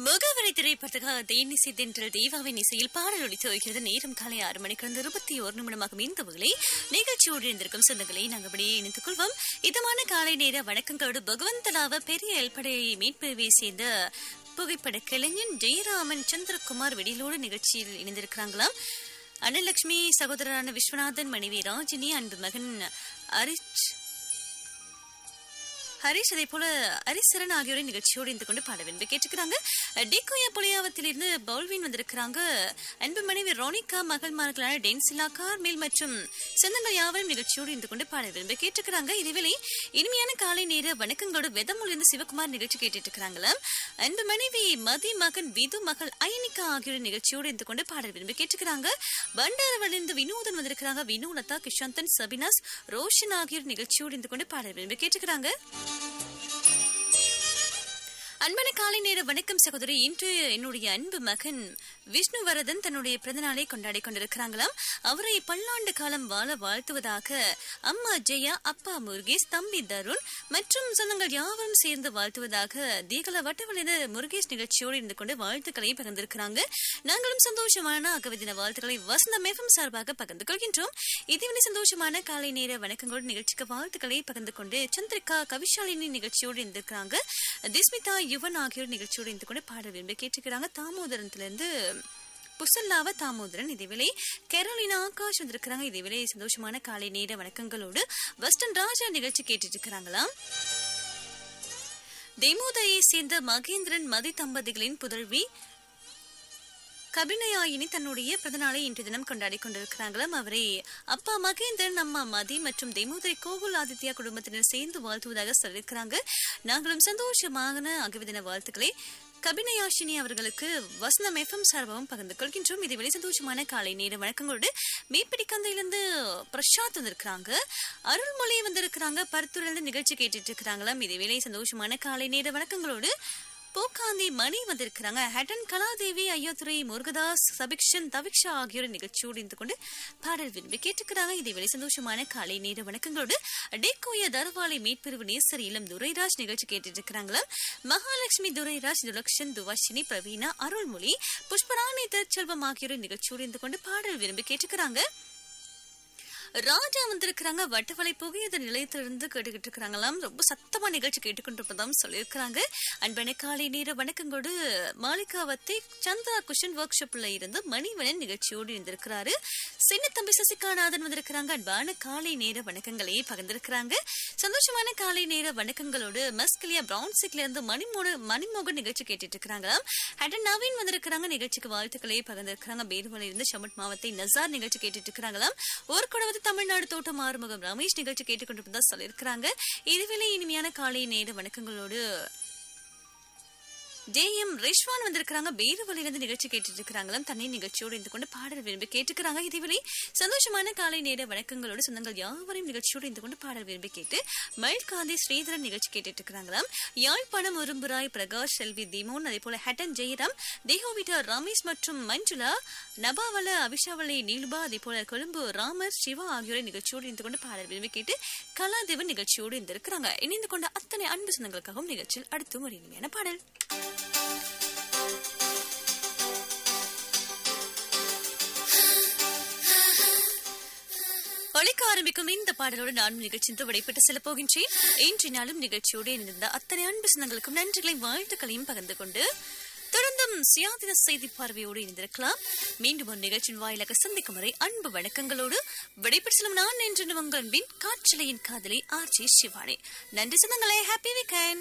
முகவரி திரைப்படத்துக்காக தேனிசை தென்றல் தேவாவின் இசையில் பாடல் ஒலித்து வருகிறது நேரம் காலை ஆறு மணிக்கு இருந்து இருபத்தி ஒரு நிமிடமாகும் இந்த வகையிலே நிகழ்ச்சியோடு இருந்திருக்கும் சொந்தங்களை நாங்கள் அப்படியே இணைத்துக் கொள்வோம் இதமான காலை நேர வணக்கங்களோடு பகவந்தலாவ பெரிய எல்படை மீட்பிரிவை சேர்ந்த புகைப்பட கலைஞன் ஜெயராமன் சந்திரகுமார் வெடிலோடு நிகழ்ச்சியில் இணைந்திருக்கிறாங்களாம் அன்னலட்சுமி சகோதரரான விஸ்வநாதன் மனைவி ராஜினி அன்பு மகன் அரிச் ஹரிஷ் அதே போல ஹரிசரன் ஆகியோரை நிகழ்ச்சியோடு இருந்து கொண்டு பாட வேண்டும் கேட்டுக்கிறாங்க டிகோயா புளியாவத்திலிருந்து பவுல்வின் வந்திருக்கிறாங்க அன்பு மனைவி ரோனிகா மகள்மார்களான டென்சிலா கார்மேல் மற்றும் சொந்தங்கள் யாவரும் நிகழ்ச்சியோடு இருந்து கொண்டு பாட விரும்ப கேட்டுக்கிறாங்க இதுவேளை இனிமையான காலை நேர வணக்கங்களோடு வெதமொழிந்து சிவகுமார் நிகழ்ச்சி கேட்டுட்டு இருக்கிறாங்களா அன்பு மனைவி மதி மகன் விது மகள் ஐனிகா ஆகியோர் நிகழ்ச்சியோடு இருந்து கொண்டு பாட விரும்ப கேட்டுக்கிறாங்க பண்டாரவழிந்து வினோதன் வந்திருக்கிறாங்க வினோலதா கிஷாந்தன் சபினாஸ் ரோஷன் ஆகியோர் நிகழ்ச்சியோடு இருந்து கொண்டு பாட விரும்ப கேட்டுக்கிறாங்க அன்பான காலை நேர வணக்கம் சகோதரி இன்று என்னுடைய அன்பு மகன் விஷ்ணுவரதன் தன்னுடைய பிறந்தநாளை கொண்டாடி கொண்டிருக்கிறாங்களாம் அவரை பல்லாண்டு காலம் வாழ வாழ்த்துவதாக அம்மா ஜெயா அப்பா முருகேஷ் தம்பி தருண் மற்றும் சொந்தங்கள் யாவரும் சேர்ந்து வாழ்த்துவதாக தீகல வட்டவழிந்த முருகேஷ் நிகழ்ச்சியோடு இருந்து கொண்டு வாழ்த்துக்களை பகிர்ந்திருக்கிறாங்க நாங்களும் சந்தோஷமான அகவதின வாழ்த்துக்களை வசந்தம் எஃப்எம் சார்பாக பகிர்ந்து கொள்கின்றோம் இதுவரை சந்தோஷமான காலை நேர வணக்கங்களோடு நிகழ்ச்சிக்கு வாழ்த்துக்களை பகிர்ந்து கொண்டு சந்திரிகா கவிஷாலினி நிகழ்ச்சியோடு இருந்திருக்கிறாங்க திஸ்மிதா யுவன் ஆகியோர் நிகழ்ச்சியோடு இருந்து கொண்டு பாட விரும்பி கேட்டுக்கிறாங்க தாமோதரத்திலிருந்து புசல்லாவ தாமோதரன் இதேவேளை கேரோலினா ஆகாஷ் வந்திருக்கிறாங்க இதேவேளை சந்தோஷமான காலை நேர வணக்கங்களோடு வெஸ்டர்ன் ராஜா நிகழ்ச்சி கேட்டுட்டு இருக்கிறாங்களாம் தெமுதையை சேர்ந்த மகேந்திரன் மதி தம்பதிகளின் புதல்வி கபினயாயினி தன்னுடைய பிறந்தநாளை இன்று தினம் கொண்டாடி கொண்டிருக்கிறாங்களாம் அவரை அப்பா மகேந்திரன் அம்மா மதி மற்றும் தெமுதை கோகுல் ஆதித்யா குடும்பத்தினர் சேர்ந்து வாழ்த்துவதாக சொல்லியிருக்கிறாங்க நாங்களும் சந்தோஷமான அகவிதின வாழ்த்துக்களை கபினயாஷினி அவர்களுக்கு வசந்தம் எஃப்எம் சார்பாகவும் பகிர்ந்து கொள்கின்றோம் இதுவரை சந்தோஷமான காலை நேர வணக்கங்களோடு மீப்பிடி கந்தையிலிருந்து பிரசாத் வந்திருக்கிறாங்க அருள்மொழி வந்திருக்கிறாங்க பருத்தூர்லேருந்து நிகழ்ச்சி கேட்டுட்டு இருக்கிறாங்களாம் இதுவேளை சந்தோஷமான காலை நேர வணக்கங்களோடு பூக்காந்தி மணி வந்திருக்கிறாங்க ஹட்டன் கலாதேவி ஐயோத்துறை முருகதாஸ் சபிக்ஷன் தவிக்ஷா ஆகியோர் நிகழ்ச்சியோடு இருந்து கொண்டு பாடல் விரும்பி கேட்டுக்கிறாங்க இதை வெளி சந்தோஷமான காலை நேர வணக்கங்களோடு டேக்கோய தரவாலை மீட்பிரிவு நேசர் இளம் துரைராஜ் நிகழ்ச்சி கேட்டுட்டு இருக்கிறாங்களா மகாலட்சுமி துரைராஜ் துலக்ஷன் துவாஷினி பிரவீனா அருள்மொழி புஷ்பராணி திருச்செல்வம் ஆகியோர் நிகழ்ச்சியோடு இருந்து கொண்டு பாடல் விரும்பி கேட்டுக்கிறாங்க ராஜா வந்திருக்கிறாங்க வட்டவளை புகையத நிலையத்திலிருந்து கேட்டுக்கிட்டு இருக்கிறாங்களாம் ரொம்ப சத்தமா நிகழ்ச்சி கேட்டுக்கொண்டிருப்பதாம் சொல்லியிருக்கிறாங்க அன்பன காலை நேர வணக்கங்களோடு மாளிகாவத்தை சந்திரா குஷன் ஒர்க் ஷாப்ல இருந்து மணிவனன் நிகழ்ச்சியோடு இருந்திருக்கிறாரு சின்ன தம்பி சசிகாநாதன் வந்திருக்கிறாங்க அன்பான காலை நேர வணக்கங்களை பகிர்ந்திருக்கிறாங்க சந்தோஷமான காலை நேர வணக்கங்களோடு மஸ்கலியா பிரவுன்சிக்ல இருந்து மணிமோடு மணிமோகன் நிகழ்ச்சி கேட்டுட்டு இருக்கிறாங்களாம் ஹட்டன் நவீன் வந்திருக்கிறாங்க நிகழ்ச்சிக்கு வாழ்த்துக்களை பகிர்ந்திருக்கிறாங்க பேருவல இருந்து சமட் மாவத்தை நசார் நிகழ்ச்சி கேட்டுட்டு இருக்கிறாங்களாம் ஒரு குடவது தமிழ்நாடு தோட்டம் ஆறுமுகம் ரமேஷ் நிகழ்ச்சி கேட்டுக்கொண்டிருப்பதா சொல்லியிருக்கிறாங்க இதுவேளை இனிமையான காலை நேர வணக்கங்களோடு ஜே எம் ரிஷ்வான் வந்திருக்கிறாங்க பேருவலிலிருந்து நிகழ்ச்சி கேட்டுட்டு இருக்கிறாங்களாம் தன்னை நிகழ்ச்சியோடு இருந்து கொண்டு பாடல் விரும்பி கேட்டுக்கிறாங்க இதுவரை சந்தோஷமான காலை நேர வணக்கங்களோடு சொந்தங்கள் யாவரையும் நிகழ்ச்சியோடு இருந்து கொண்டு பாடல் விரும்பி கேட்டு மயில்காந்தி ஸ்ரீதரன் நிகழ்ச்சி கேட்டுட்டு இருக்கிறாங்களாம் யாழ்ப்பாணம் உரும்புராய் பிரகாஷ் செல்வி திமோன் அதே போல ஹட்டன் ஜெயராம் தேகோவிட்டா ரமேஷ் மற்றும் மஞ்சுளா நபாவல அபிஷாவலை நீலுபா அதே போல கொழும்பு ராமர் சிவா ஆகியோரை நிகழ்ச்சியோடு இருந்து கொண்டு பாடல் விரும்பி கேட்டு கலாதேவன் நிகழ்ச்சியோடு இருந்திருக்கிறாங்க இணைந்து கொண்ட அத்தனை அன்பு சொந்தங்களுக்காகவும் நிகழ்ச்சியில் அடுத்தும் ஒரு இனிமையான பாடல் ஒழிக்க ஆரம்பிக்கும் இந்த பாடலோடு நானும் நிகழ்ச்சிந்து விடைபெற்று செல்ல போகின்றேன் இன்று நாளும் நிகழ்ச்சியோடு இணைந்த அத்தனை அன்பு சொந்தங்களுக்கும் நன்றிகளையும் வாழ்த்துக்களையும் பகிர்ந்து கொண்டு தொடர்ந்தும் சுயாதீன செய்தி பார்வையோடு இணைந்திருக்கலாம் மீண்டும் ஒரு நிகழ்ச்சியின் வாயிலாக சந்திக்கும் வரை அன்பு வணக்கங்களோடு விடைபெற்று செல்லும் நான் என்று உங்கள் அன்பின் காற்றலையின் காதலி ஆர் ஜே சிவானி நன்றி சொந்தங்களே ஹாப்பி வீக்கெண்ட்